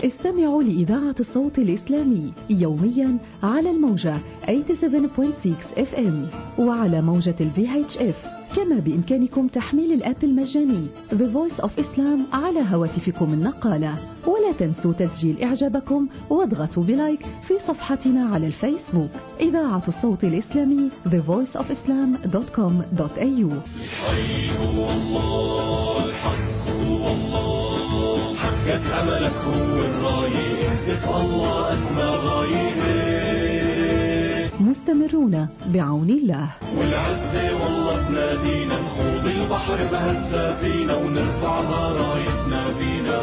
استمعوا لإذاعة الصوت الإسلامي يوميا على الموجة 87.6 اف ام وعلى موجة الفي اتش اف كما بإمكانكم تحميل الآب المجاني The Voice of Islam على هواتفكم النقالة ولا تنسوا تسجيل إعجابكم واضغطوا بلايك في صفحتنا على الفيسبوك إذاعة الصوت الإسلامي thevoiceofislam.com.au الحي هو الله الحق هو الله حقك أملك هو الراي اهدف الله أسمى غايبك مستمرون بعون الله والعزة والله تنادينا نخوض البحر بهزة فينا ونرفعها رايتنا فينا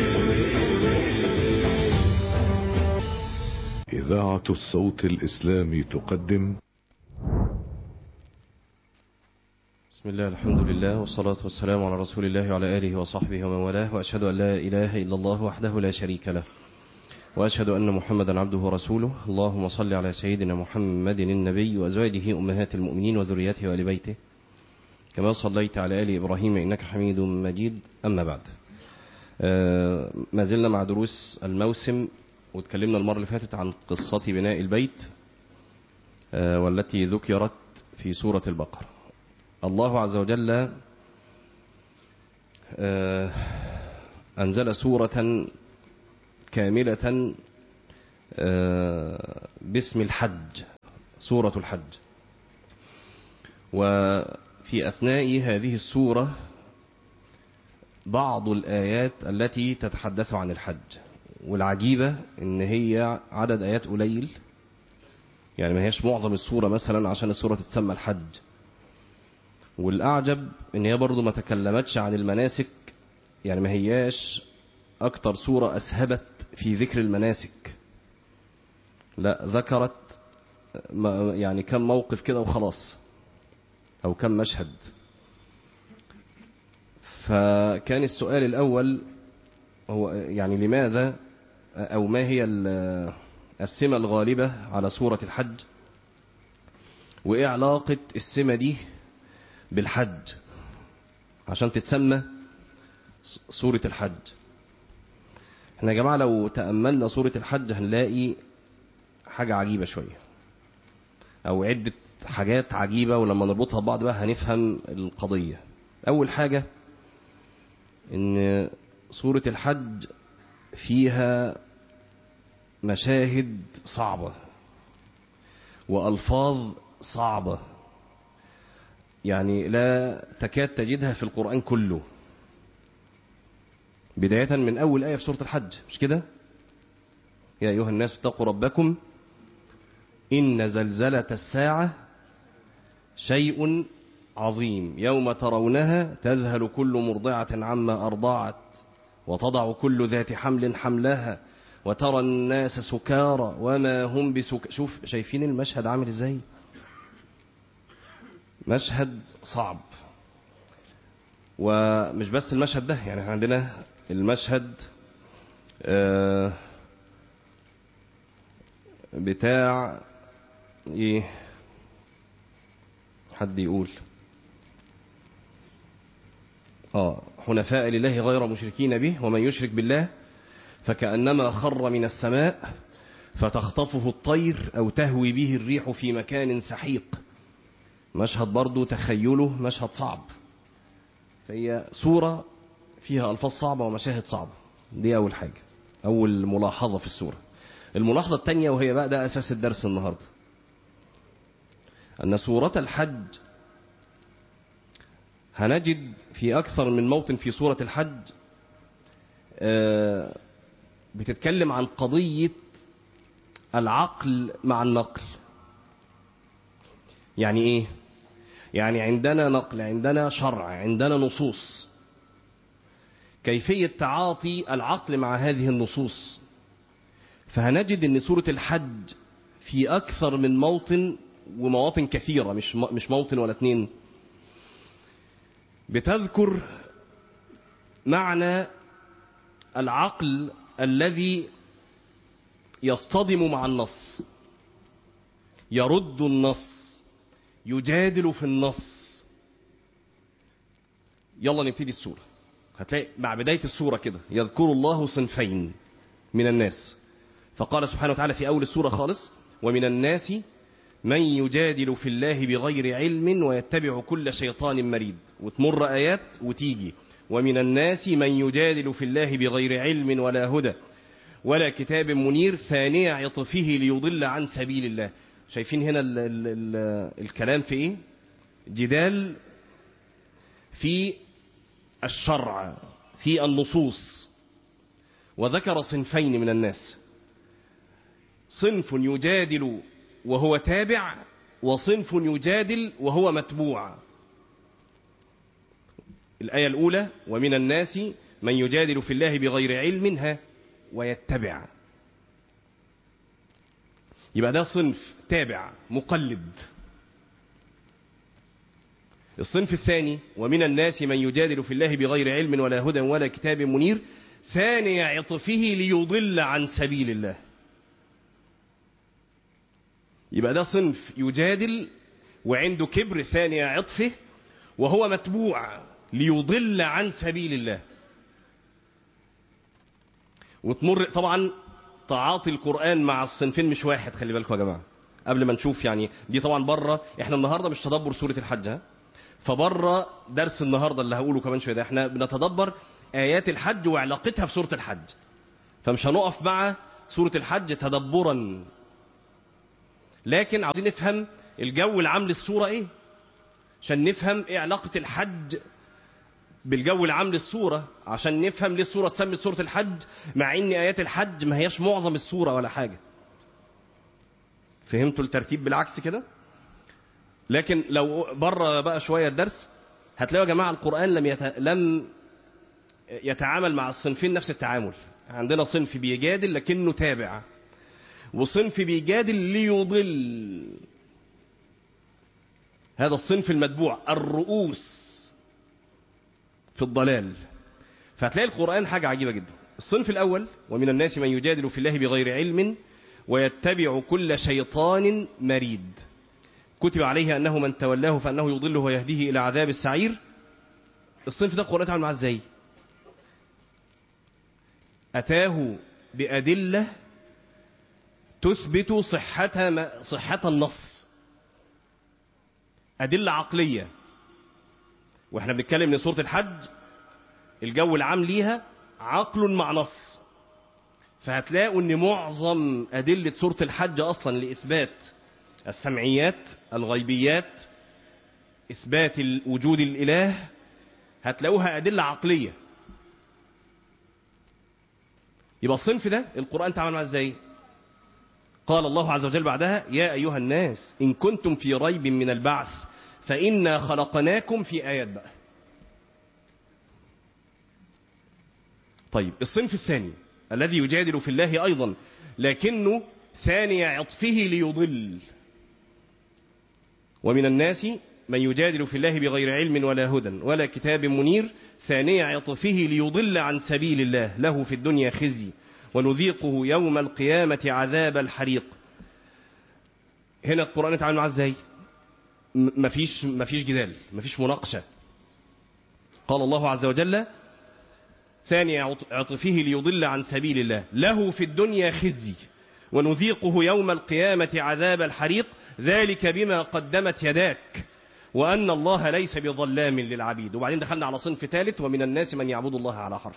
إذاعة الصوت الإسلامي تقدم بسم الله الحمد لله والصلاة والسلام على رسول الله وعلى آله وصحبه ومن والاه وأشهد أن لا إله إلا الله وحده لا شريك له وأشهد أن محمدا عبده ورسوله اللهم صل على سيدنا محمد النبي وأزواجه أمهات المؤمنين وذريته وآل بيته كما صليت على آل إبراهيم إنك حميد مجيد أما بعد آه، ما زلنا مع دروس الموسم واتكلمنا المرة اللي فاتت عن قصة بناء البيت آه، والتي ذكرت في سورة البقرة الله عز وجل آه، أنزل سورة كاملة آه، باسم الحج سورة الحج وفي أثناء هذه السورة بعض الآيات التي تتحدث عن الحج والعجيبة إن هي عدد آيات قليل يعني ما هيش معظم السورة مثلا عشان السورة تتسمى الحج والأعجب إن هي برضو ما تكلمتش عن المناسك يعني ما هياش أكتر سورة أسهبت في ذكر المناسك لا ذكرت ما- يعني كم موقف كده وخلاص أو كم مشهد فكان السؤال الأول هو يعني لماذا أو ما هي ال- السمة الغالبة على سورة الحج وإيه علاقة السمة دي بالحج عشان تتسمى سورة الحج احنا يا جماعة لو تأملنا سورة الحج هنلاقي حاجة عجيبة شوية أو عدة حاجات عجيبة ولما نربطها ببعض بقى هنفهم القضية أول حاجة إن سورة الحج فيها مشاهد صعبة وألفاظ صعبة يعني لا تكاد تجدها في القرآن كله بداية من أول آية في سورة الحج مش كده يا أيها الناس اتقوا ربكم إن زلزلة الساعة شيء عظيم يوم ترونها تذهل كل مرضعة عما أرضعت وتضع كل ذات حمل حملها وترى الناس سكارى وما هم بسك شوف شايفين المشهد عامل ازاي مشهد صعب ومش بس المشهد ده يعني احنا عندنا المشهد آه، بتاع ايه حد يقول اه حنفاء لله غير مشركين به ومن يشرك بالله فكأنما خر من السماء فتخطفه الطير أو تهوي به الريح في مكان سحيق مشهد برضو تخيله مشهد صعب فهي سورة فيها ألفاظ صعبة ومشاهد صعبة دي أول حاجة أول ملاحظة في السورة الملاحظة الثانية وهي بقى ده أساس الدرس النهاردة أن سورة الحج هنجد في أكثر من موطن في سورة الحج آه، بتتكلم عن قضية العقل مع النقل يعني ايه يعني عندنا نقل عندنا شرع عندنا نصوص كيفية تعاطي العقل مع هذه النصوص فهنجد ان سورة الحج في اكثر من موطن ومواطن كثيرة مش مش موطن ولا اتنين بتذكر معنى العقل الذي يصطدم مع النص يرد النص يجادل في النص يلا نبتدي السورة هتلاقي مع بداية السورة كده يذكر الله صنفين من الناس فقال سبحانه وتعالى في أول السورة خالص ومن الناس من يجادل في الله بغير علم ويتبع كل شيطان مريد وتمر آيات وتيجي ومن الناس من يجادل في الله بغير علم ولا هدى ولا كتاب منير ثاني عطفه ليضل عن سبيل الله شايفين هنا ال ال ال الكلام في ايه جدال في الشرع في النصوص وذكر صنفين من الناس صنف يجادل وهو تابع وصنف يجادل وهو متبوع الآية الأولى ومن الناس من يجادل في الله بغير علم ها ويتبع يبقى ده صنف تابع مقلد الصنف الثاني ومن الناس من يجادل في الله بغير علم ولا هدى ولا كتاب منير ثاني عطفه ليضل عن سبيل الله يبقى ده صنف يجادل وعنده كبر ثاني عطفه وهو متبوع ليضل عن سبيل الله وتمر طبعا تعاطي القرآن مع الصنفين مش واحد خلي بالكم يا جماعة قبل ما نشوف يعني دي طبعا بره احنا النهارده مش تدبر سورة الحج ها فبره درس النهارده اللي هقوله كمان شويه ده احنا بنتدبر آيات الحج وعلاقتها بسورة الحج فمش هنقف مع سورة الحج تدبرا لكن عاوزين نفهم الجو العام للصورة ايه عشان نفهم ايه علاقة الحج بالجو العام للصورة عشان نفهم ليه الصورة تسمي سورة الحج مع ان ايات الحج ما هياش معظم الصورة ولا حاجة فهمتوا الترتيب بالعكس كده لكن لو بره بقى شوية الدرس هتلاقوا يا جماعة القرآن لم يت... لم يتعامل مع الصنفين نفس التعامل عندنا صنف بيجادل لكنه تابع وصنف بيجادل ليضل هذا الصنف المتبوع الرؤوس في الضلال فهتلاقي القرآن حاجة عجيبة جدا الصنف الأول ومن الناس من يجادل في الله بغير علم ويتبع كل شيطان مريد كتب عليه أنه من تولاه فأنه يضله ويهديه إلى عذاب السعير الصنف ده القرآن تعمل معاه ازاي أتاه بأدلة تثبت صحة صحة النص أدلة عقلية واحنا بنتكلم من سورة الحج الجو العام ليها عقل مع نص فهتلاقوا ان معظم أدلة سورة الحج أصلا لإثبات السمعيات الغيبيات إثبات وجود الإله هتلاقوها أدلة عقلية يبقى الصنف ده القرآن تعمل معاه ازاي قال الله عز وجل بعدها يا أيها الناس إن كنتم في ريب من البعث فإنا خلقناكم في آيات بقى طيب الصنف الثاني الذي يجادل في الله أيضا لكنه ثاني عطفه ليضل ومن الناس من يجادل في الله بغير علم ولا هدى ولا كتاب منير ثاني عطفه ليضل عن سبيل الله له في الدنيا خزي ونذيقه يوم القيامة عذاب الحريق هنا القرآن يتعامل معاه ازاي مفيش مفيش جدال مفيش مناقشة قال الله عز وجل ثاني عطفه ليضل عن سبيل الله له في الدنيا خزي ونذيقه يوم القيامة عذاب الحريق ذلك بما قدمت يداك وأن الله ليس بظلام للعبيد وبعدين دخلنا على صنف ثالث ومن الناس من يعبد الله على حرف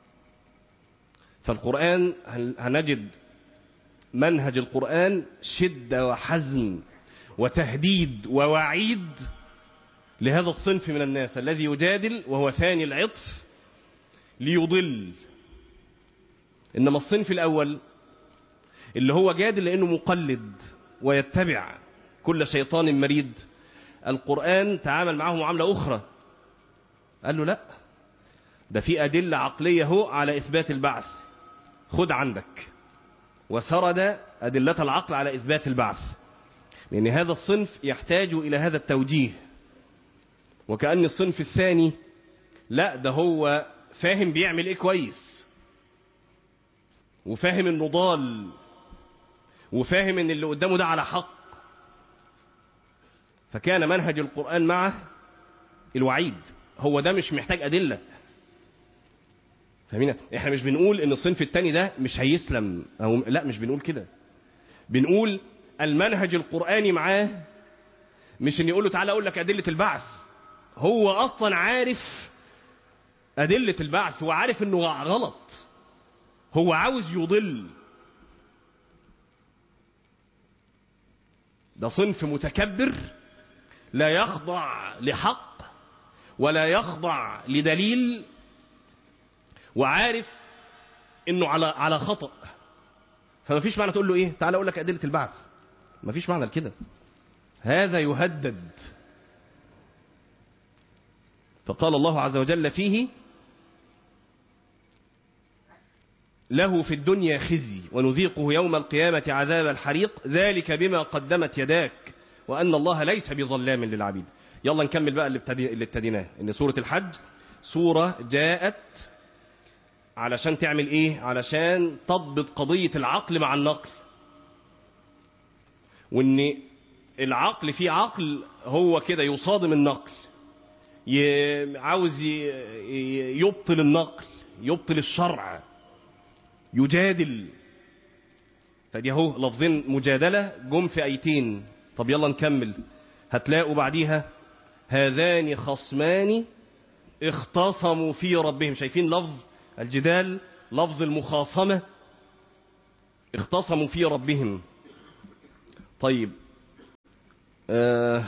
فالقرآن هنجد منهج القرآن شدة وحزم وتهديد ووعيد لهذا الصنف من الناس الذي يجادل وهو ثاني العطف ليضل إنما الصنف الأول اللي هو جادل لأنه مقلد ويتبع كل شيطان مريد القرآن تعامل معه معاملة أخرى قال له لا ده في أدلة عقلية هو على إثبات البعث خد عندك وسرد أدلة العقل على إثبات البعث لأن هذا الصنف يحتاج إلى هذا التوجيه وكأن الصنف الثاني لا ده هو فاهم بيعمل إيه كويس وفاهم إنه ضال وفاهم إن اللي قدامه ده على حق فكان منهج القرآن معه الوعيد هو ده مش محتاج أدلة فاهمين احنا مش بنقول ان الصنف التاني ده مش هيسلم او لا مش بنقول كده بنقول المنهج القرآني معاه مش ان يقول له تعالى اقول لك ادلة البعث هو اصلا عارف ادلة البعث وعارف انه غلط هو عاوز يضل ده صنف متكبر لا يخضع لحق ولا يخضع لدليل وعارف انه على على خطأ فما فيش معنى تقول له ايه تعالى اقول لك ادله البعث ما فيش معنى لكده هذا يهدد فقال الله عز وجل فيه له في الدنيا خزي ونذيقه يوم القيامة عذاب الحريق ذلك بما قدمت يداك وأن الله ليس بظلام للعبيد يلا نكمل بقى اللي ابتدي- اللي ابتديناه إن سورة الحج سورة جاءت علشان تعمل ايه علشان تضبط قضية العقل مع النقل وان العقل فيه عقل هو كده يصادم النقل ي- عاوز ي- ي- يبطل النقل يبطل الشرع يجادل فدي اهو لفظين مجادلة جم في ايتين طب يلا نكمل هتلاقوا بعديها هذان خصمان اختصموا في ربهم شايفين لفظ الجدال لفظ المخاصمة اختصموا في ربهم طيب آه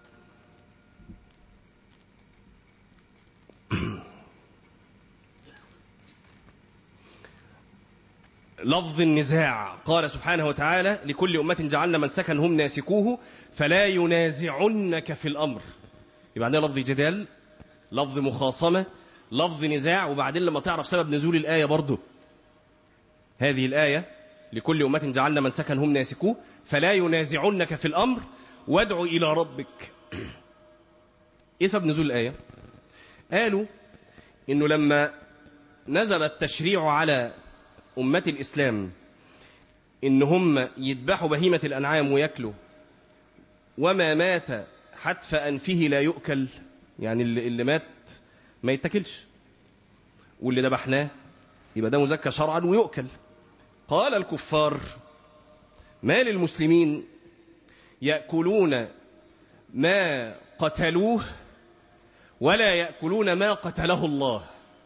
لفظ النزاع قال سبحانه وتعالى لكل أمة جعلنا من سكن هم ناسكوه فلا ينازعنك في الأمر يبقى عندنا لفظ جدال لفظ مخاصمة لفظ نزاع وبعدين لما تعرف سبب نزول الآية برضه هذه الآية لكل أمة جعلنا من سكن هم ناسكوه فلا ينازعنك في الأمر وادع إلى ربك إيه سبب نزول الآية قالوا إنه لما نزل التشريع على أمة الإسلام إن هم يذبحوا بهيمة الأنعام ويأكلوا وما مات حتف أنفه لا يؤكل يعني اللي, اللي مات ما يتاكلش واللي ذبحناه يبقى ده مزكى شرعا ويؤكل قال الكفار ما للمسلمين يأكلون ما قتلوه ولا يأكلون ما قتله الله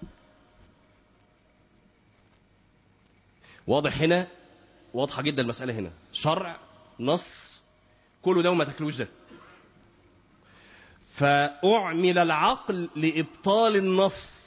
واضح هنا واضحة جدا المسألة هنا شرع نص كله ده وما تاكلوش ده فأعمل العقل لإبطال النص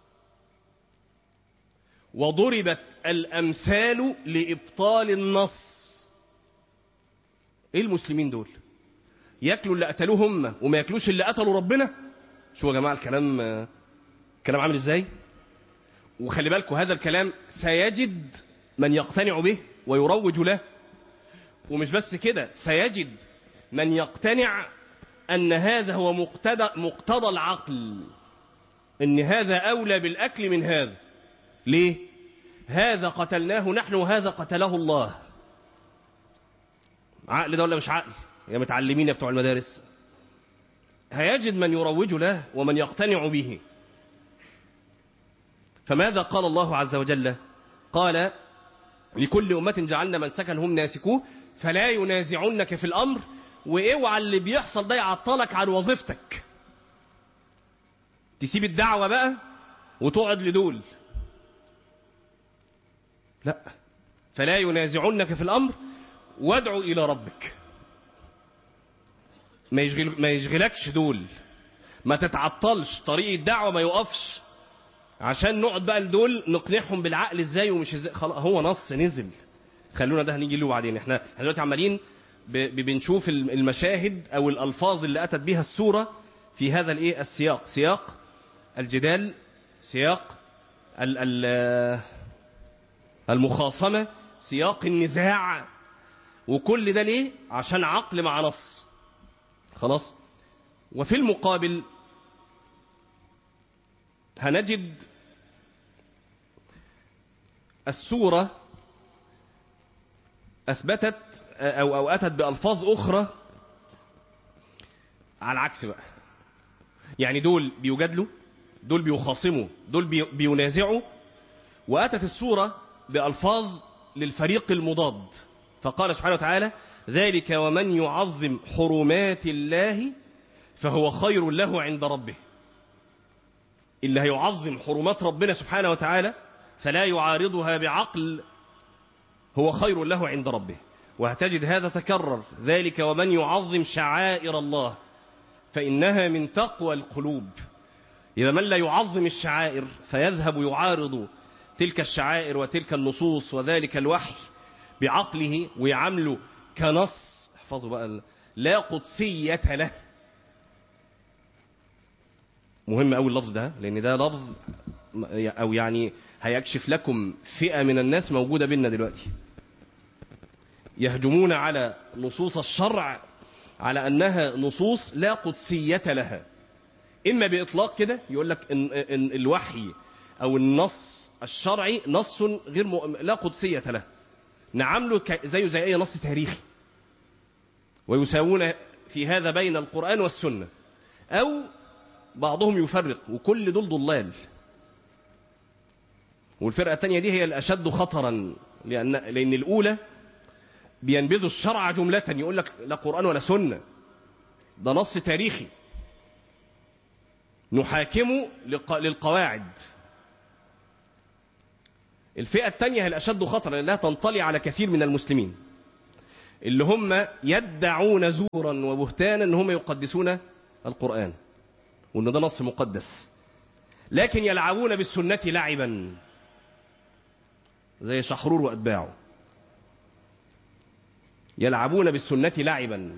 وضربت الأمثال لإبطال النص إيه المسلمين دول ياكلوا اللي قتلوه هم وما ياكلوش اللي قتلوا ربنا شو يا جماعة الكلام الكلام عامل ازاي وخلي بالكم هذا الكلام سيجد من يقتنع به ويروج له ومش بس كده سيجد من يقتنع أن هذا هو مقتضى, مقتضى العقل أن هذا أولى بالأكل من هذا ليه؟ هذا قتلناه نحن وهذا قتله الله عقل ده ولا مش عقل يا متعلمين يا بتوع المدارس هيجد من يروج له ومن يقتنع به فماذا قال الله عز وجل قال لكل أمة جعلنا من سكن هم ناسكوه فلا ينازعنك في الأمر واوعى اللي بيحصل ده يعطلك عن وظيفتك تسيب الدعوة بقى وتقعد لدول لا فلا ينازعنك في الأمر وادعو إلى ربك ما, يشغل ما يشغلكش دول ما تتعطلش طريق الدعوة ما يقفش عشان نقعد بقى لدول نقنعهم بالعقل ازاي ومش ازاي خلاص هو نص نزل خلونا ده هنيجي له بعدين احنا احنا دلوقتي عمالين بنشوف المشاهد او الالفاظ اللي اتت بها السوره في هذا الايه السياق سياق الجدال سياق ال ال المخاصمه سياق النزاع وكل ده ليه عشان عقل مع نص خلاص وفي المقابل هنجد السوره اثبتت أو, أو أتت بألفاظ أخرى على العكس بقى يعني دول بيجادلوا دول بيخاصموا دول بي بينازعوا وأتت السورة بألفاظ للفريق المضاد فقال سبحانه وتعالى ذلك ومن يعظم حرمات الله فهو خير له عند ربه اللي هيعظم حرمات ربنا سبحانه وتعالى فلا يعارضها بعقل هو خير له عند ربه وهتجد هذا تكرر ذلك ومن يعظم شعائر الله فإنها من تقوى القلوب إذا من لا يعظم الشعائر فيذهب يعارض تلك الشعائر وتلك النصوص وذلك الوحي بعقله ويعامله كنص احفظوا بقى لا قدسية له مهم قوي اللفظ ده لأن ده لفظ أو يعني هيكشف لكم فئة من الناس موجودة بيننا دلوقتي يهجمون على نصوص الشرع على أنها نصوص لا قدسية لها إما بإطلاق كده يقول لك إن, إن الوحي أو النص الشرعي نص غير م... لا قدسية له نعامله ك... زيه زي أي نص تاريخي ويساوون في هذا بين القرآن والسنة أو بعضهم يفرق وكل دول ضلال والفرقة الثانية دي هي الأشد خطرا لأن, لأن الأولى بينبذوا الشرع جملة يقول لك لا قرآن ولا سنة ده نص تاريخي نحاكمه لق... للقواعد الفئة الثانية هي الأشد خطرا لأنها تنطلي على كثير من المسلمين اللي هم يدعون زورا وبهتانا ان هم يقدسون القرآن وان ده نص مقدس لكن يلعبون بالسنة لعبا زي شحرور وأتباعه يلعبون بالسنة لعبا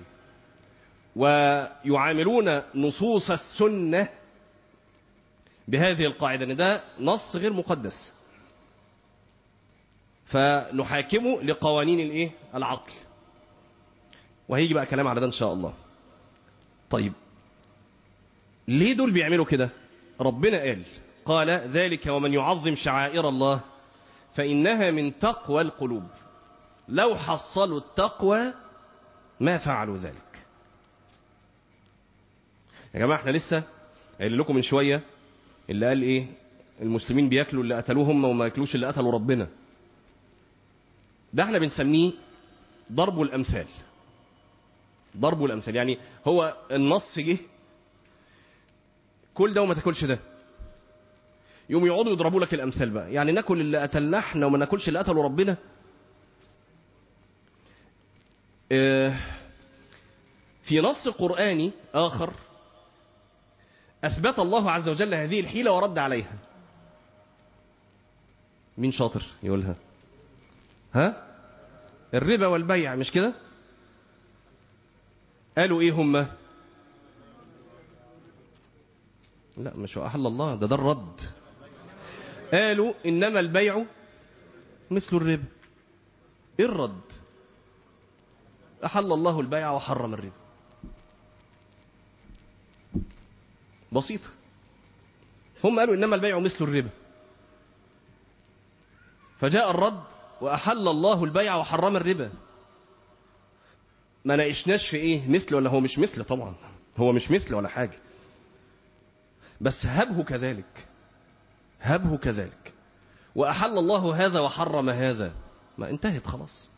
ويعاملون نصوص السنة بهذه القاعدة ان ده نص غير مقدس فنحاكمه لقوانين الايه العقل وهيجي بقى كلام على ده ان شاء الله طيب ليه دول بيعملوا كده ربنا قال قال ذلك ومن يعظم شعائر الله فإنها من تقوى القلوب لو حصلوا التقوى ما فعلوا ذلك يا جماعة احنا لسه قايل لكم من شوية اللي قال ايه المسلمين بياكلوا اللي قتلوه هم وما ياكلوش اللي قتلوا ربنا ده احنا بنسميه ضرب الامثال ضرب الامثال يعني هو النص جه كل ده وما تاكلش ده يوم يقعدوا يضربوا لك الامثال بقى يعني ناكل اللي قتلنا احنا وما ناكلش اللي قتلوا ربنا اه في نص قرآني آخر أثبت الله عز وجل هذه الحيلة ورد عليها مين شاطر يقولها ها الربا والبيع مش كده قالوا ايه هم لا مش أحل الله ده ده الرد قالوا إنما البيع مثل الربا ايه الرد أحل الله البيع وحرم الربا بسيطة هم قالوا إنما البيع مثل الربا فجاء الرد وأحل الله البيع وحرم الربا ما ناقشناش في إيه مثل ولا هو مش مثل طبعا هو مش مثل ولا حاجة بس هبه كذلك هبه كذلك وأحل الله هذا وحرم هذا ما انتهت خلاص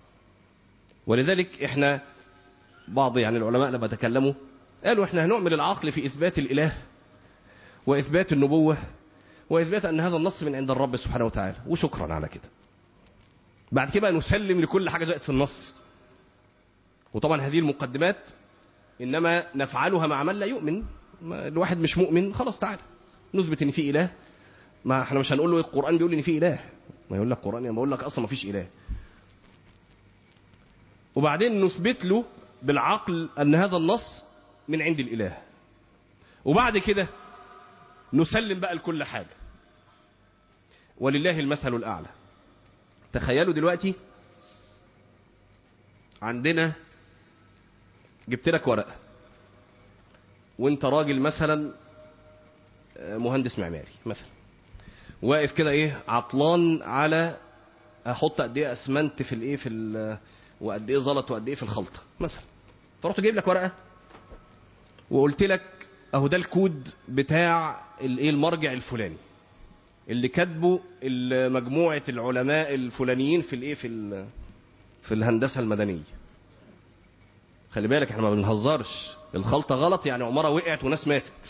ولذلك احنا بعض يعني العلماء لما تكلموا قالوا احنا هنعمل العقل في إثبات الإله وإثبات النبوة وإثبات أن هذا النص من عند الرب سبحانه وتعالى وشكرا على كده بعد كده نسلم لكل حاجة جاءت في النص وطبعا هذه المقدمات إنما نفعلها مع من لا يؤمن ما الواحد مش مؤمن خلاص تعالى نثبت ان في اله ما احنا مش هنقول له القران بيقول ان في اله ما يقول لك القران يعني بقول لك اصلا ما فيش اله وبعدين نثبت له بالعقل ان هذا النص من عند الاله وبعد كده نسلم بقى لكل حاجه ولله المثل الاعلى تخيلوا دلوقتي عندنا جبت لك ورقه وانت راجل مثلا مهندس معماري مثلا واقف كده ايه عطلان على احط قد ايه اسمنت في الايه في ال وقد ايه زلط وقد ايه في الخلطه مثلا فرحت جايب لك ورقه وقلت لك اهو ده الكود بتاع الايه المرجع الفلاني اللي كاتبه ال- مجموعه العلماء الفلانيين في الايه في ال- في الهندسه المدنيه خلي بالك احنا ما بنهزرش الخلطه غلط يعني عماره وقعت وناس ماتت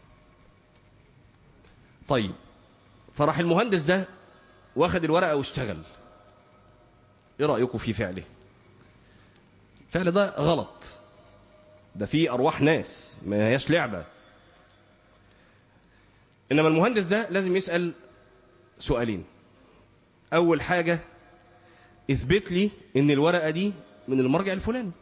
طيب فراح المهندس ده واخد الورقه واشتغل ايه رايكم في فعله الفعل ده غلط ده فيه ارواح ناس ما هياش لعبه انما المهندس ده لازم يسال سؤالين اول حاجه اثبت لي ان الورقه دي من المرجع الفلاني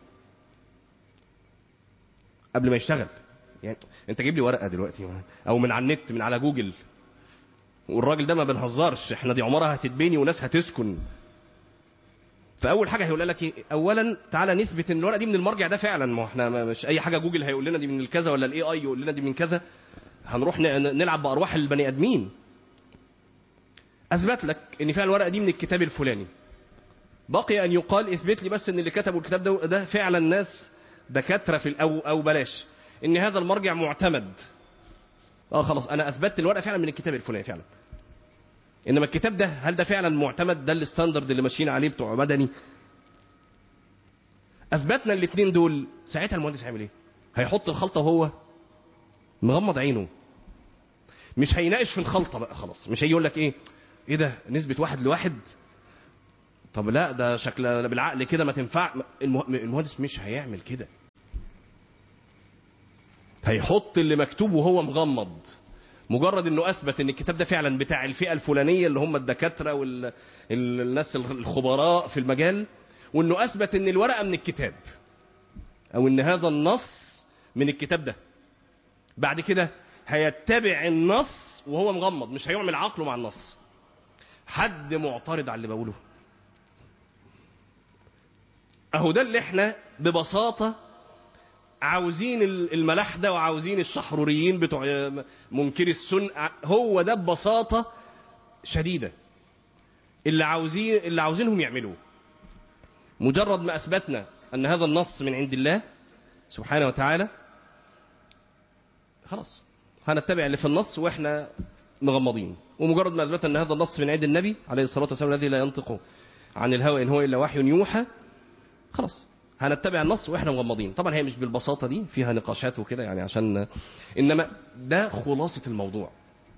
قبل ما يشتغل يعني انت جيب لي ورقه دلوقتي او من على النت من على جوجل والراجل ده ما بنهزرش احنا دي عمارة هتتبني وناس هتسكن فاول حاجه هيقول لك ايه اولا تعالى نثبت ان الورقه دي من المرجع ده فعلا ما هو احنا ما- مش اي حاجه جوجل هيقول لنا دي من الكذا ولا الاي اي يقول لنا دي من كذا هنروح ن- نلعب بارواح البني ادمين اثبت لك ان فعلا الورقه دي من الكتاب الفلاني بقي ان يقال اثبت لي بس ان اللي كتبوا الكتاب ده, ده فعلا ناس دكاتره في او او بلاش ان هذا المرجع معتمد اه خلاص انا اثبتت الورقه فعلا من الكتاب الفلاني فعلا انما الكتاب ده هل ده فعلا معتمد ده الستاندرد اللي ماشيين عليه بتوع مدني اثبتنا الاثنين دول ساعتها المهندس هيعمل ايه هيحط الخلطه وهو مغمض عينه مش هيناقش في الخلطه بقى خلاص مش هيجي يقول لك ايه ايه ده نسبه واحد لواحد طب لا ده شكل بالعقل كده ما تنفع المه- المهندس مش هيعمل كده هيحط اللي مكتوب وهو مغمض مجرد انه اثبت ان الكتاب ده فعلا بتاع الفئه الفلانيه اللي هم الدكاتره والناس الخبراء في المجال وانه اثبت ان الورقه من الكتاب او ان هذا النص من الكتاب ده بعد كده هيتبع النص وهو مغمض مش هيعمل عقله مع النص حد معترض على اللي بقوله اهو ده اللي احنا ببساطه عاوزين الملاحدة وعاوزين الشحروريين بتوع منكري السن هو ده ببساطة شديدة اللي عاوزين اللي عاوزينهم يعملوه مجرد ما أثبتنا أن هذا النص من عند الله سبحانه وتعالى خلاص هنتبع اللي في النص واحنا مغمضين ومجرد ما اثبتنا ان هذا النص من عند النبي عليه الصلاه والسلام الذي لا ينطق عن الهوى ان هو الا وحي يوحى خلاص هنتبع النص واحنا مغمضين طبعا هي مش بالبساطه دي فيها نقاشات وكده يعني عشان انما ده خلاصه الموضوع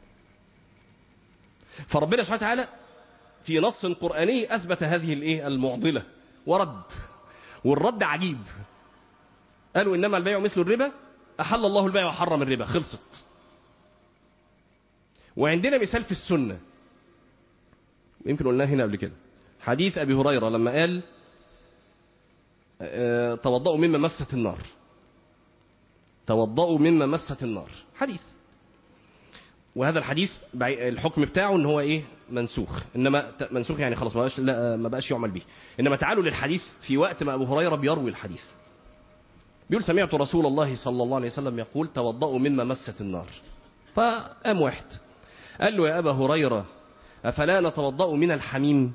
فربنا سبحانه وتعالى في نص قراني اثبت هذه الايه المعضله ورد والرد عجيب قالوا انما البيع مثل الربا احل الله البيع وحرم الربا خلصت وعندنا مثال في السنه يمكن قلناه هنا قبل كده حديث ابي هريره لما قال آه، توضأوا مما مست النار توضأوا مما مست النار حديث وهذا الحديث بعي- الحكم بتاعه ان هو ايه منسوخ انما ت- منسوخ يعني خلاص ما بقاش لا ما بقاش يعمل به انما تعالوا للحديث في وقت ما ابو هريره بيروي الحديث بيقول سمعت رسول الله صلى الله عليه وسلم يقول توضأوا مما مست النار فقام واحد قال له يا ابا هريره افلا نتوضأ من الحميم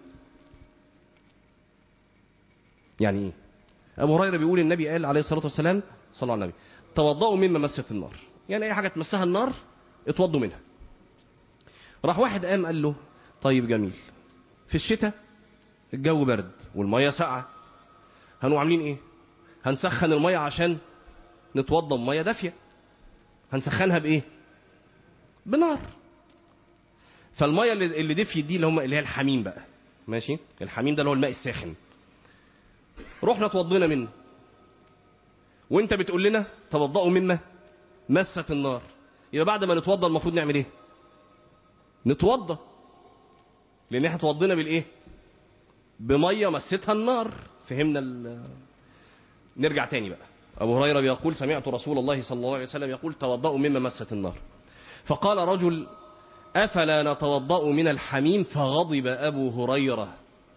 يعني ايه ابو هريره بيقول النبي قال عليه الصلاه والسلام صلى الله عليه وسلم توضؤوا مما مست النار يعني اي حاجه تمسها النار اتوضوا منها راح واحد قام قال له طيب جميل في الشتاء الجو برد والميه ساقعه هنقوم عاملين ايه هنسخن الميه عشان نتوضى بميه دافيه هنسخنها بايه بنار فالميه اللي اللي دفيت دي اللي هم اللي هي الحميم بقى ماشي الحميم ده اللي هو الماء الساخن رحنا توضينا منه وانت بتقول لنا توضأوا مما مست النار يبقى بعد ما نتوضى المفروض نعمل ايه نتوضى لان احنا توضينا بالايه بميه مستها النار فهمنا ال... نرجع تاني بقى ابو هريره بيقول سمعت رسول الله صلى الله عليه وسلم يقول توضأوا مما مست النار فقال رجل افلا نتوضأ من الحميم فغضب ابو هريره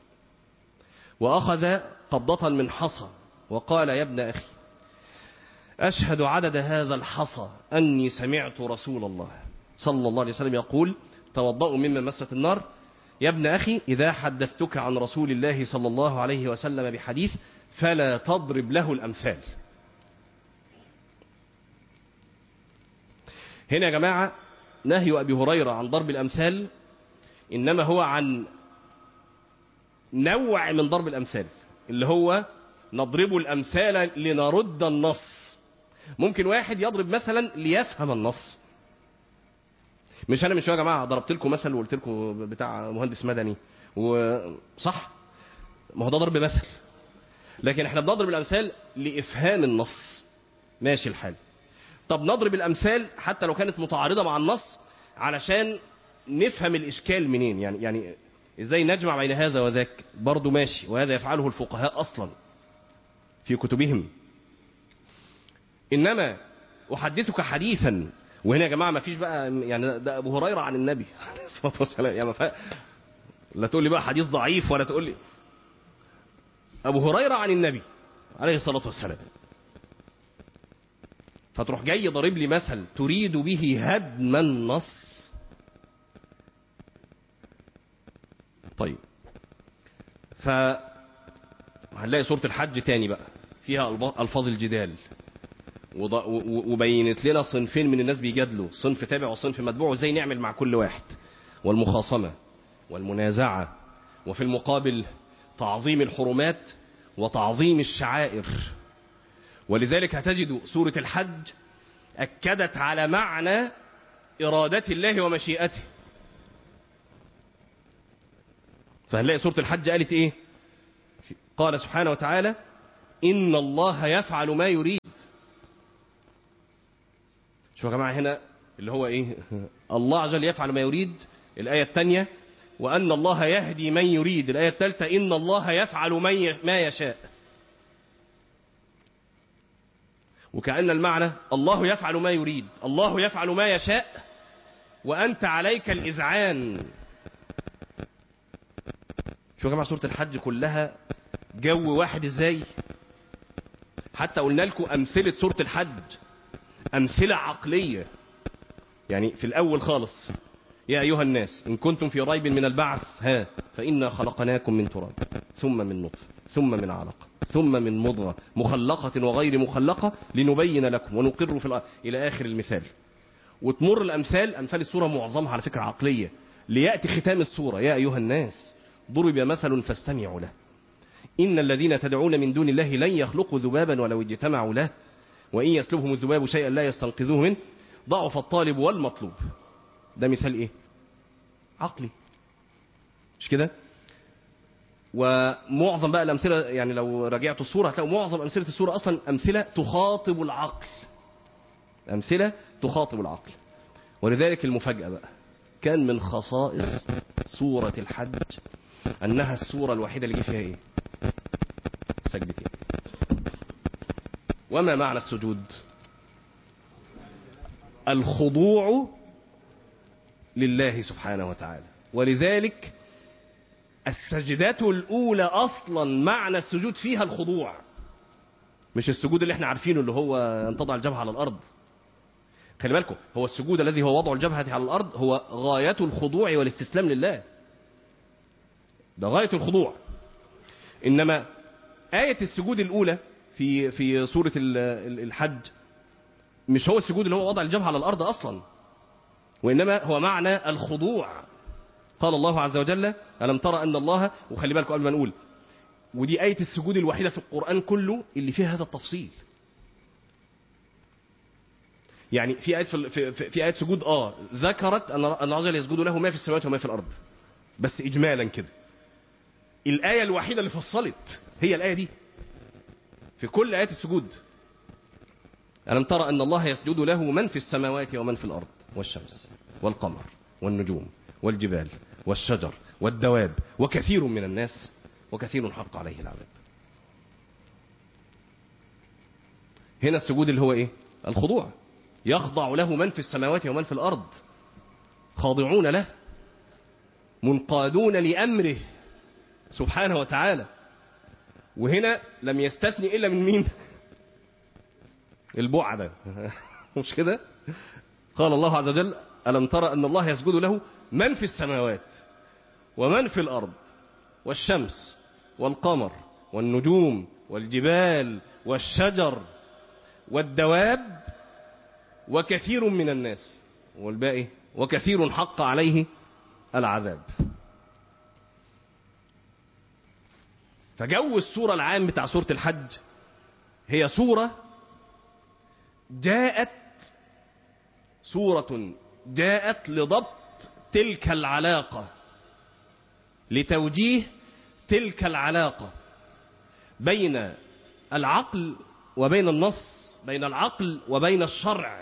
وأخذ قبضة من حصى وقال يا ابن أخي أشهد عدد هذا الحصى أني سمعت رسول الله صلى الله عليه وسلم يقول توضأوا مما مست النار يا ابن أخي إذا حدثتك عن رسول الله صلى الله عليه وسلم بحديث فلا تضرب له الأمثال هنا يا جماعة نهي أبي هريرة عن ضرب الأمثال إنما هو عن نوع من ضرب الأمثال اللي هو نضرب الأمثال لنرد النص ممكن واحد يضرب مثلا ليفهم النص مش انا من شويه يا جماعه ضربت لكم مثل وقلت لكم بتاع مهندس مدني وصح ما هو ده ضرب مثل لكن احنا بنضرب الامثال لافهام النص ماشي الحال طب نضرب الامثال حتى لو كانت متعارضه مع النص علشان نفهم الاشكال منين يعني يعني ازاي نجمع بين هذا وذاك برضه ماشي وهذا يفعله الفقهاء اصلا في كتبهم انما احدثك حديثا وهنا يا جماعه ما فيش بقى يعني ده ابو هريره عن النبي عليه الصلاه والسلام يعني ما فا- لا تقول لي بقى حديث ضعيف ولا تقول لي ابو هريره عن النبي عليه الصلاه والسلام فتروح جاي ضارب لي مثل تريد به هدم النص طيب ف هنلاقي سوره الحج تاني بقى فيها ألب- الفاظ الجدال وض- و- و- وبينت لنا صنفين من الناس بيجادلوا صنف تابع وصنف متبوع وازاي نعمل مع كل واحد والمخاصمة والمنازعة وفي المقابل تعظيم الحرمات وتعظيم الشعائر ولذلك هتجد سورة الحج أكدت على معنى إرادة الله ومشيئته فهنلاقي سورة الحج قالت إيه قال سبحانه وتعالى إن الله يفعل ما يريد شوفوا يا جماعة هنا اللي هو إيه الله عز وجل يفعل ما يريد الآية الثانية وأن الله يهدي من يريد الآية الثالثة إن الله يفعل من ي- ما يشاء وكأن المعنى الله يفعل ما يريد الله يفعل ما يشاء وأنت عليك الإذعان شوفوا يا جماعة سورة الحج كلها جو واحد إزاي حتى قلنا لكم أمثلة سورة الحج أمثلة عقلية يعني في الأول خالص يا أيها الناس إن كنتم في ريب من البعث ها فإنا خلقناكم من تراب ثم من نطفة ثم من علقة ثم من مضغة مخلقة وغير مخلقة لنبين لكم ونقر في الأرض إلى آخر المثال وتمر الأمثال أمثال السورة معظمها على فكرة عقلية ليأتي ختام السورة يا أيها الناس ضرب مثل فاستمعوا له إن الذين تدعون من دون الله لن يخلقوا ذبابا ولو اجتمعوا له وإن يسلبهم الذباب شيئا لا يستنقذوه منه ضعف الطالب والمطلوب ده مثال إيه عقلي مش كده ومعظم بقى الأمثلة يعني لو راجعتوا الصورة هتلاقوا معظم أمثلة الصورة أصلا أمثلة تخاطب العقل أمثلة تخاطب العقل ولذلك المفاجأة بقى كان من خصائص سورة الحج أنها السورة الوحيدة اللي جه فيها إيه سجدتين وما معنى السجود الخضوع لله سبحانه وتعالى ولذلك السجدات الأولى أصلا معنى السجود فيها الخضوع مش السجود اللي احنا عارفينه اللي هو أن تضع الجبهة على الأرض خلي بالكم هو السجود الذي هو وضع الجبهة على الأرض هو غاية الخضوع والاستسلام لله ده غاية الخضوع إنما آية السجود الأولى في في سورة ال- ال- الحج مش هو السجود اللي هو وضع الجبهة على الأرض أصلا وإنما هو معنى الخضوع قال الله عز وجل ألم ترى أن الله وخلي بالكم قبل ما نقول ودي آية السجود الوحيدة في القرآن كله اللي فيها هذا التفصيل يعني في آية في, في, في, في آية سجود آه ذكرت أن أن الله عز وجل يسجد له ما في السماوات وما في الأرض بس إجمالا كده الآية الوحيدة اللي فصلت هي الآية دي في كل آيات السجود ألم ترى أن الله يسجد له من في السماوات ومن في الأرض والشمس والقمر والنجوم والجبال والشجر والدواب وكثير من الناس وكثير حق عليه العذاب هنا السجود اللي هو ايه الخضوع يخضع له من في السماوات ومن في الأرض خاضعون له منقادون لأمره سبحانه وتعالى وهنا لم يستثني إلا من مين البعدة مش كده قال الله عز وجل ألم ترى أن الله يسجد له من في السماوات ومن في الأرض والشمس والقمر والنجوم والجبال والشجر والدواب وكثير من الناس والباقي وكثير حق عليه العذاب فجو السورة العام بتاع سورة الحج هي سورة جاءت سورة جاءت لضبط تلك العلاقة لتوجيه تلك العلاقة بين العقل وبين النص بين العقل وبين الشرع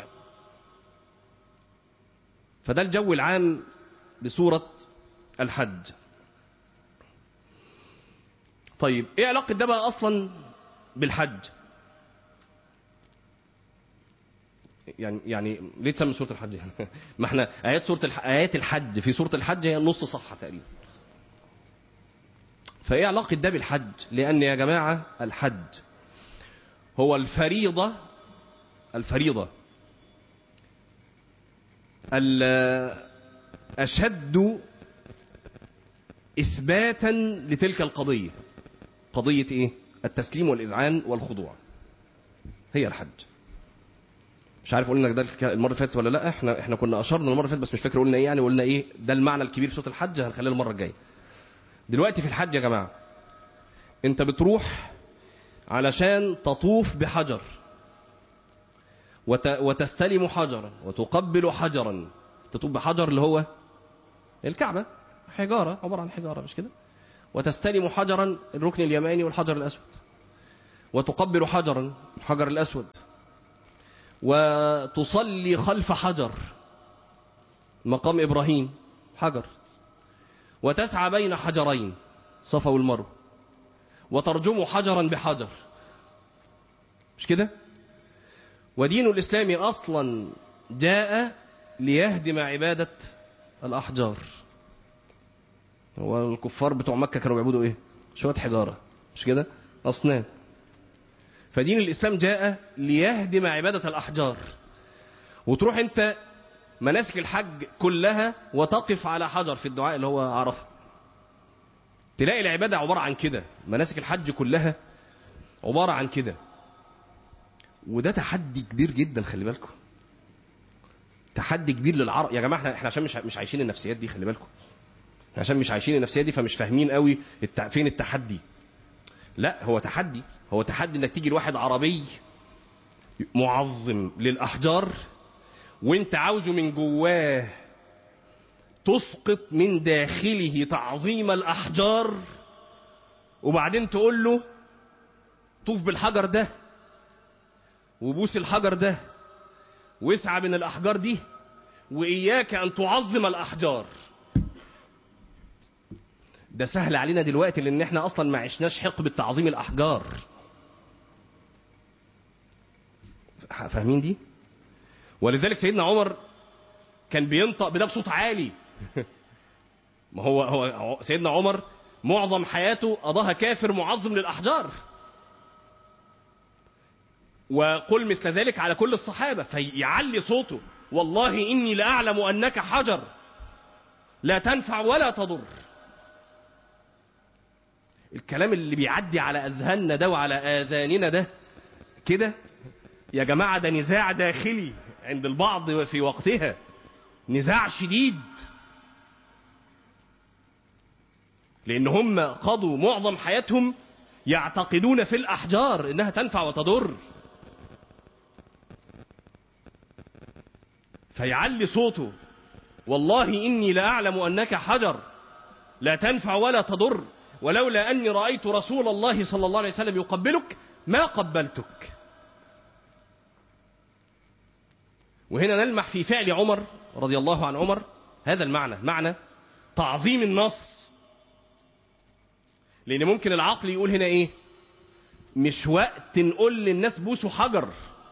فده الجو العام لسورة الحج طيب ايه علاقة ده بقى اصلا بالحج يعني يعني ليه تسمي سورة الحج يعني؟ ما احنا ايات سورة الح... ايات الحج في سورة الحج هي نص صفحة تقريبا فايه علاقة ده بالحج لان يا جماعة الحج هو الفريضة الفريضة أشد إثباتا لتلك القضية قضية إيه؟ التسليم والإذعان والخضوع هي الحج مش عارف قلنا ده المرة اللي فاتت ولا لا احنا احنا كنا اشرنا المرة اللي فاتت بس مش فاكر قلنا ايه يعني قلنا ايه ده المعنى الكبير في سورة الحج هنخليه المرة الجاية دلوقتي في الحج يا جماعة انت بتروح علشان تطوف بحجر وت... وتستلم حجرا وتقبل حجرا تطوف بحجر اللي هو الكعبة حجارة عبارة عن حجارة مش كده وتستلم حجرا الركن اليماني والحجر الأسود وتقبل حجرا الحجر الأسود وتصلي خلف حجر مقام إبراهيم حجر وتسعى بين حجرين صفا والمروه وترجم حجرا بحجر مش كده ودين الإسلام أصلا جاء ليهدم عبادة الأحجار هو الكفار بتوع مكة كانوا بيعبدوا إيه شوية حجارة مش كده أصنام فدين الإسلام جاء ليهدم عبادة الأحجار وتروح أنت مناسك الحج كلها وتقف على حجر في الدعاء اللي هو عرفه تلاقي العبادة عبارة عن كده مناسك الحج كلها عبارة عن كده وده تحدي كبير جدا خلي بالكم تحدي كبير للعرب يا جماعه احنا احنا عشان مش مش عايشين النفسيات دي خلي بالكم احنا عشان مش عايشين النفسيات دي فمش فاهمين قوي الت... فين التحدي لا هو تحدي هو تحدي انك تيجي لواحد عربي معظم للاحجار وانت عاوزه من جواه تسقط من داخله تعظيم الأحجار وبعدين تقول له طوف بالحجر ده وبوس الحجر ده واسعى من الأحجار دي وإياك أن تعظم الأحجار ده سهل علينا دلوقتي لأن احنا أصلا ما عشناش حقبة تعظيم الأحجار فاهمين دي؟ ولذلك سيدنا عمر كان بينطق بده بصوت عالي ما هو هو سيدنا عمر معظم حياته قضاها كافر معظم للأحجار وقل مثل ذلك على كل الصحابة فيعلي صوته والله إني لأعلم أنك حجر لا تنفع ولا تضر الكلام اللي بيعدي على أذهاننا ده وعلى آذاننا ده كده يا جماعة ده نزاع داخلي عند البعض في وقتها نزاع شديد لأن هم قضوا معظم حياتهم يعتقدون في الأحجار إنها تنفع وتضر فيعلي صوته والله إني لأعلم أنك حجر لا تنفع ولا تضر ولولا أني رأيت رسول الله صلى الله عليه وسلم يقبلك ما قبلتك وهنا نلمح في فعل عمر رضي الله عن عمر هذا المعنى معنى تعظيم النص لأن ممكن العقل يقول هنا إيه مش وقت نقول للناس بوسوا حجر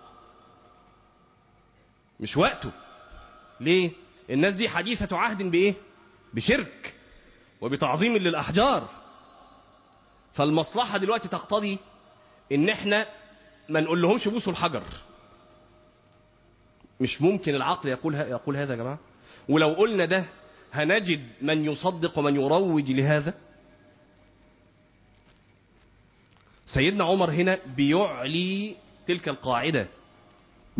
مش وقته ليه الناس دي حديثة عهد بإيه بشرك وبتعظيم للأحجار فالمصلحة دلوقتي تقتضي إن إحنا ما نقول لهمش بوسوا الحجر مش ممكن العقل يقول يقول هذا يا جماعة ولو قلنا ده هنجد من يصدق ومن يروج لهذا سيدنا عمر هنا بيعلي تلك القاعدة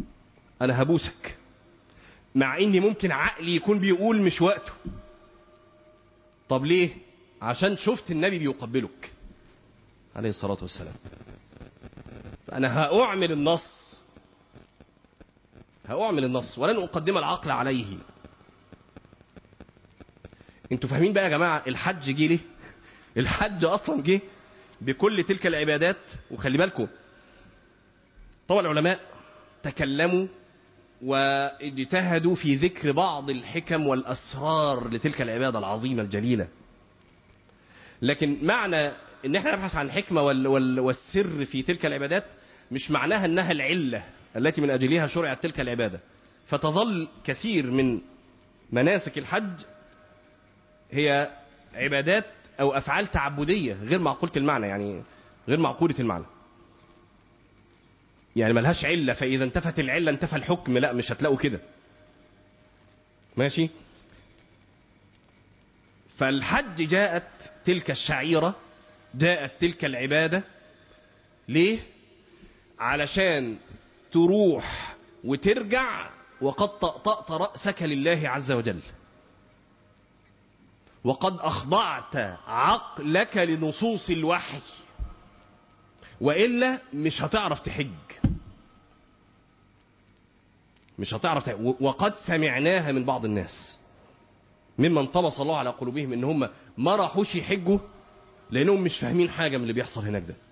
أنا هبوسك مع إني ممكن عقلي يكون بيقول مش وقته طب ليه عشان شفت النبي بيقبلك عليه الصلاة والسلام فأنا هأعمل النص هأعمل النص ولن أقدم العقل عليه انتوا فاهمين بقى يا جماعة الحج جه ليه الحج أصلا جه بكل تلك العبادات وخلي بالكم طبعا العلماء تكلموا واجتهدوا في ذكر بعض الحكم والأسرار لتلك العبادة العظيمة الجليلة لكن معنى ان احنا نبحث عن حكمة وال وال والسر في تلك العبادات مش معناها انها العلة التي من اجلها شرعت تلك العبادة فتظل كثير من مناسك الحج هي عبادات او افعال تعبدية غير معقولة المعنى يعني غير معقولة المعنى يعني ملهاش علة فإذا انتفت العلة انتفى الحكم لا مش هتلاقوا كده ماشي فالحج جاءت تلك الشعيرة جاءت تلك العبادة ليه علشان تروح وترجع وقد طأطأت رأسك لله عز وجل وقد أخضعت عقلك لنصوص الوحي وإلا مش هتعرف تحج مش هتعرف تحج. وقد سمعناها من بعض الناس ممن طمس الله على قلوبهم ان هم ما راحوش يحجوا لانهم مش فاهمين حاجه من اللي بيحصل هناك ده